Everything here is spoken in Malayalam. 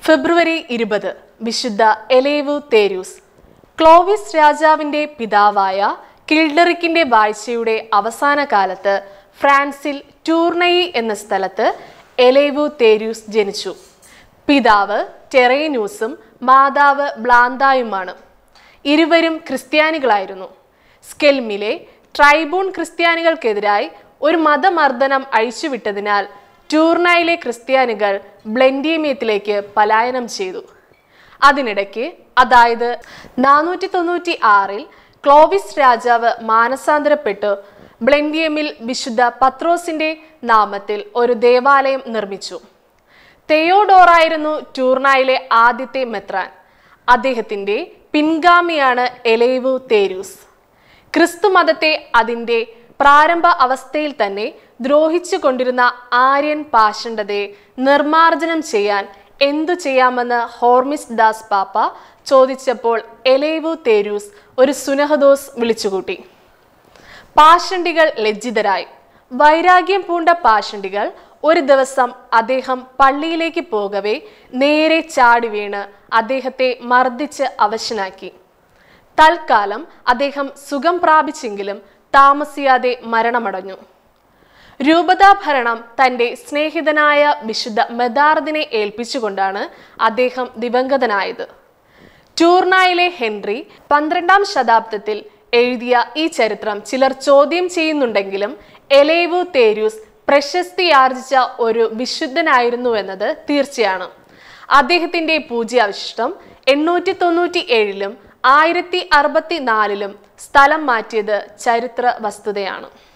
ഫെബ്രുവരി ഇരുപത് വിശുദ്ധ എലേവു തേരൂസ് ക്ലോവിസ് രാജാവിന്റെ പിതാവായ കിൽഡറിക്കിന്റെ വാഴ്ചയുടെ അവസാന കാലത്ത് ഫ്രാൻസിൽ ടൂർണയി എന്ന സ്ഥലത്ത് എലേവു തേരൂസ് ജനിച്ചു പിതാവ് ടെറേനൂസും മാതാവ് ബ്ലാന്തായുമാണ് ഇരുവരും ക്രിസ്ത്യാനികളായിരുന്നു സ്കെൽമിലെ ട്രൈബൂൺ ക്രിസ്ത്യാനികൾക്കെതിരായി ഒരു മതമർദ്ദനം അഴിച്ചുവിട്ടതിനാൽ ടൂർണയിലെ ക്രിസ്ത്യാനികൾ ബ്ലെൻഡിയമേത്തിലേക്ക് പലായനം ചെയ്തു അതിനിടയ്ക്ക് അതായത് നാനൂറ്റി തൊണ്ണൂറ്റി ആറിൽ ക്ലോവിസ് രാജാവ് മാനസാന്തരപ്പെട്ട് ബ്ലെൻഡിയമിൽ വിശുദ്ധ പത്രോസിന്റെ നാമത്തിൽ ഒരു ദേവാലയം നിർമ്മിച്ചു തെയോഡോറായിരുന്നു ടൂർണയിലെ ആദ്യത്തെ മെത്രാൻ അദ്ദേഹത്തിന്റെ പിൻഗാമിയാണ് എലേവു തേരൂസ് ക്രിസ്തു മതത്തെ അതിൻ്റെ പ്രാരംഭ അവസ്ഥയിൽ തന്നെ ദ്രോഹിച്ചു കൊണ്ടിരുന്ന ആര്യൻ പാഷണ്ഡതയെ നിർമാർജനം ചെയ്യാൻ എന്തു ചെയ്യാമെന്ന് ഹോർമിസ് ദാസ് പാപ്പ ചോദിച്ചപ്പോൾ എലേവു തേരൂസ് ഒരു സുനഹദോസ് വിളിച്ചുകൂട്ടി പാഷണ്ടികൾ ലജ്ജിതരായി വൈരാഗ്യം പൂണ്ട പാഷണ്ടികൾ ഒരു ദിവസം അദ്ദേഹം പള്ളിയിലേക്ക് പോകവേ നേരെ ചാടി വീണ് അദ്ദേഹത്തെ മർദ്ദിച്ച് അവശനാക്കി തൽക്കാലം അദ്ദേഹം സുഖം പ്രാപിച്ചെങ്കിലും താമസിയാതെ മരണമടഞ്ഞു രൂപതാഭരണം തന്റെ സ്നേഹിതനായ വിശുദ്ധ മെദാർദിനെ ഏൽപ്പിച്ചുകൊണ്ടാണ് അദ്ദേഹം ദിവംഗതനായത് ടൂർണായിലെ ഹെൻറി പന്ത്രണ്ടാം ശതാബ്ദത്തിൽ എഴുതിയ ഈ ചരിത്രം ചിലർ ചോദ്യം ചെയ്യുന്നുണ്ടെങ്കിലും എലേവു തേരൂസ് പ്രശസ്തിയാർജിച്ച ഒരു വിശുദ്ധനായിരുന്നു എന്നത് തീർച്ചയാണ് അദ്ദേഹത്തിന്റെ പൂജ്യാവശിഷ്ടം എണ്ണൂറ്റി തൊണ്ണൂറ്റി ഏഴിലും ആയിരത്തി അറുപത്തി നാലിലും സ്ഥലം മാറ്റിയത് ചരിത്ര വസ്തുതയാണ്